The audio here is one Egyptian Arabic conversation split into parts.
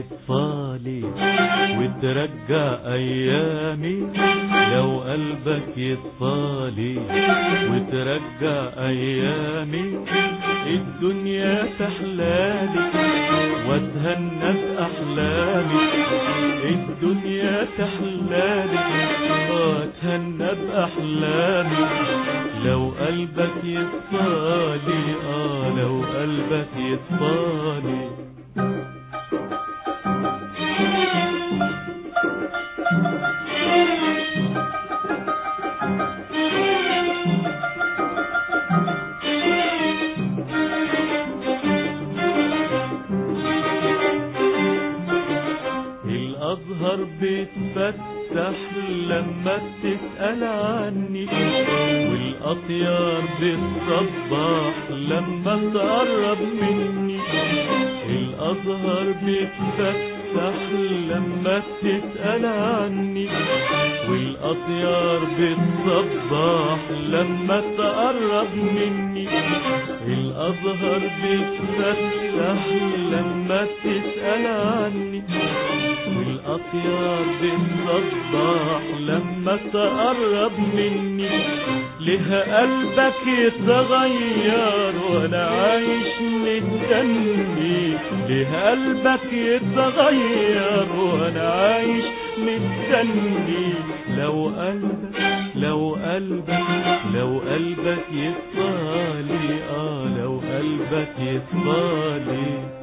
يصفالي وترجع ايامي لو قلبك يصفالي وترجع ايامي الدنيا تحلالي واتهنى باحلامي الدنيا تحلالي واتهنى باحلامي لو قلبك يصفالي اه لو قلبك يصفالي الازهر بتفتح لما بتسأل عني والاطيار بتصبح لما تقرب مني الازهر بتفتح لما بتسأل عني والاطيار بتصبح لما تقرب مني الازهر بتفتح لما تسأل عني والأطيار بتصبح لما تقرب مني لها قلبك يتغير وانا عايش مستني لها قلبك يتغير وانا عايش مستني لو قلبك لو قلبك لو قلبك يصفالي اه لو قلبك يصفالي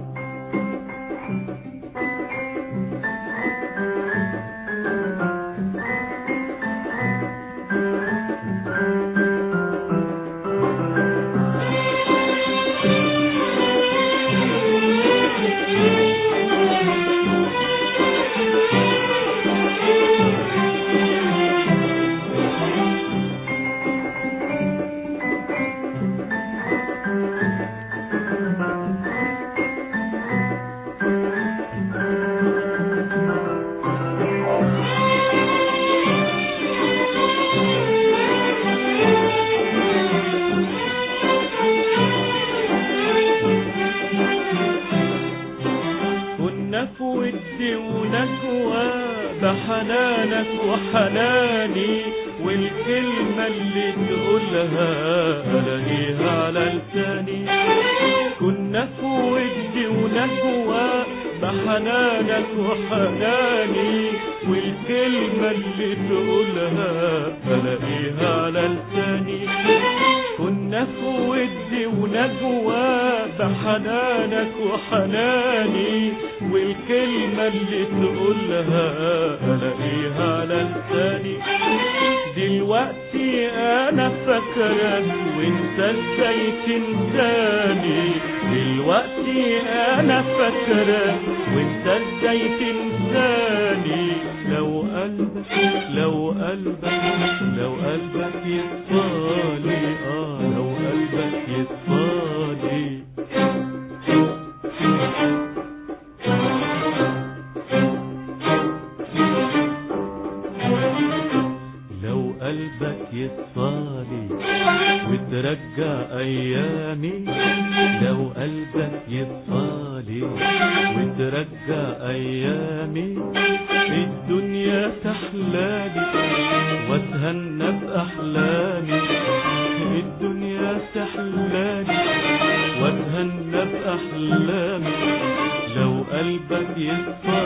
كنا في ود ونجوى بحنانك وحناني والكلمة اللي تقولها ألاقيها على لساني كنا في ود ونجوى بحنانك وحناني والكلمة اللي تقولها ألاقيها على لساني كنا في ود ونجوى بحنانك وحناني والكلمة اللي تقولها ألاقيها على لساني دلوقتي أنا فاكرك وأنت إزاي تنساني دلوقتي أنا فاكرك وأنت إزاي تنساني لو قلبك لو قلبك لو قلبك يصفالي آه لو قلبك يصفالي لو قلبك يصفالي وترجع ايامي لو قلبك يصفالي وترجع ايامي الدنيا تحلالي واتهنى باحلامي الدنيا تحلالي واتهنى باحلامي لو قلبك يصفالي